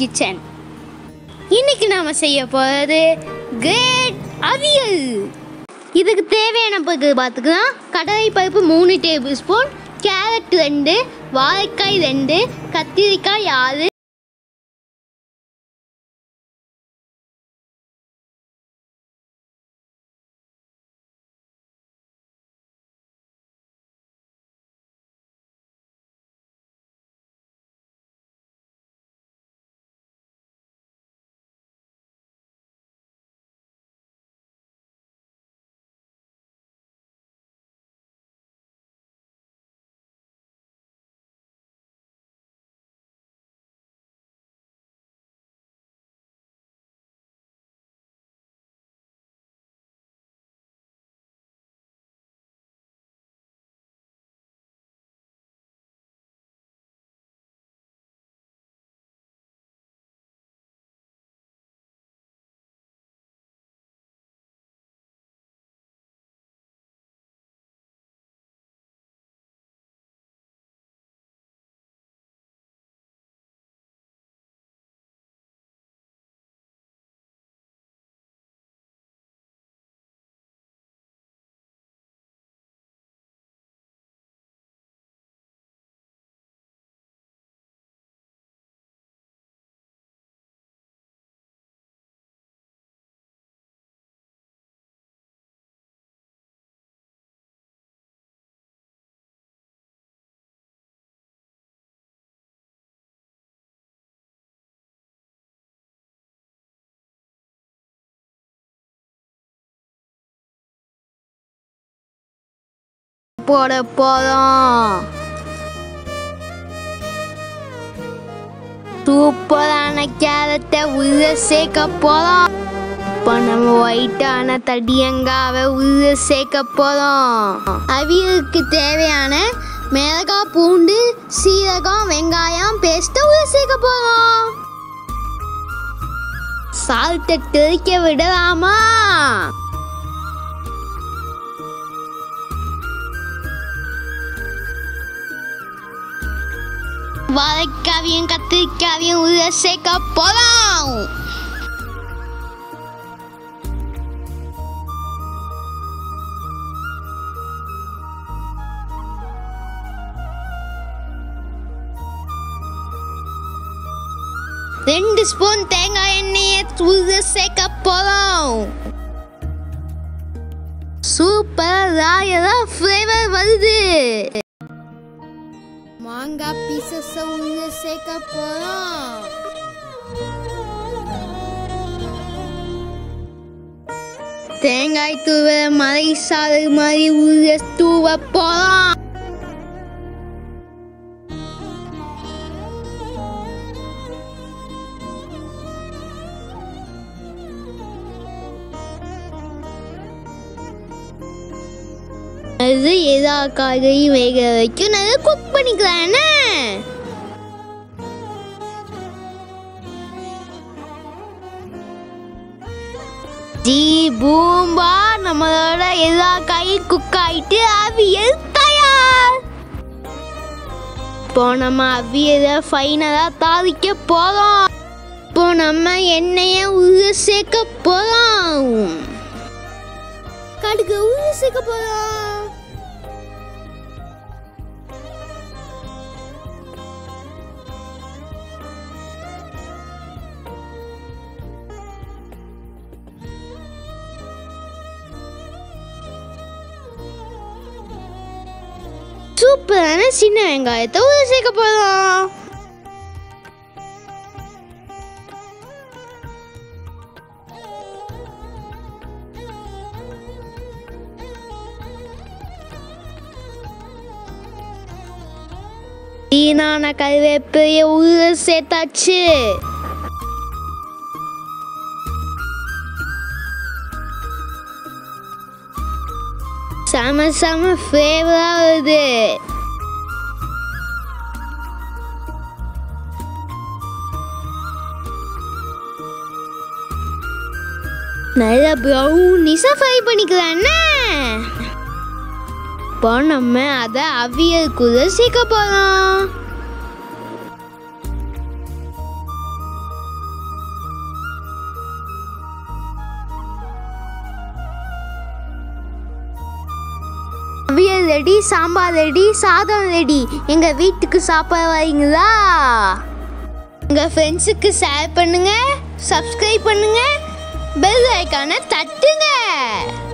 kitchen இன்னைக்கு நாம செய்ய போகிறது கிரேட் அவியல் இதுக்கு தேவையான பொருட்கள் பார்த்துக்கலாம் கடலை பருப்பு மூணு டேபிள் ஸ்பூன் கேரட் ரெண்டு வாழைக்காய் ரெண்டு கத்திரிக்காய் ஆறு போட போதும் சூப்பரான கேரட்டை உள்ள சேர்க்க போகிறோம் இப்போ நம்ம ஒயிட்டான தடியங்காவை உள்ள சேர்க்க போகிறோம் அவியலுக்கு தேவையான மிளகாய் பூண்டு சீரகம் வெங்காயம் பேஸ்ட்டை உள்ள சேர்க்க போகிறோம் சால்ட்டை தெளிக்க விடலாமா வாழைக்காவையும் கத்திரிக்காவையும் உள்ள சேர்க்க போலாம் ரெண்டு ஸ்பூன் தேங்காய் எண்ணெயை உள்ள சேர்க்க போலாம் சூப்பர் ராயலா ஃப்ளேவர் வருது மாங்காய் பீசஸ் உள்ள சேர்க்க போறோம் தேங்காய் தூவ மலை சாறு மாதிரி உள்ள தூவ போறோம் அது எல்லா காய்கறியும் வேக வைக்கும் நல்லா குக் பண்ணிக்கலாம் என்ன ஜி பூம்பா நம்மளோட எல்லா காயும் குக் ஆயிட்டு அவியல் தயார் இப்போ நம்ம அவியலை ஃபைனலாக தாளிக்க போகிறோம் இப்போ நம்ம எண்ணெயை உள்ள சேர்க்க போகிறோம் கடுகு உள்ள சேர்க்க போகிறோம் சூப்பரான சின்ன வெங்காயத்தை உள்ள சேர்க்க போகிறோம் வீணான கருவேப்பிலையை உள்ள சேர்த்தாச்சு செம செம ஃப்ளேவராக வருது நல்லா ப்ரௌனிஸாக ஃப்ரை பண்ணிக்கலாம் என்ன இப்போ நம்ம அதை அவியலுக்குள்ள சேர்க்க போகிறோம் அவியல் ரெடி சாம்பார் ரெடி சாதம் ரெடி எங்கள் வீட்டுக்கு சாப்பிட வரீங்களா உங்கள் ஃப்ரெண்ட்ஸுக்கு ஷேர் பண்ணுங்க சப்ஸ்கிரைப் பண்ணுங்க பெல் ஐக்கானை தட்டுங்க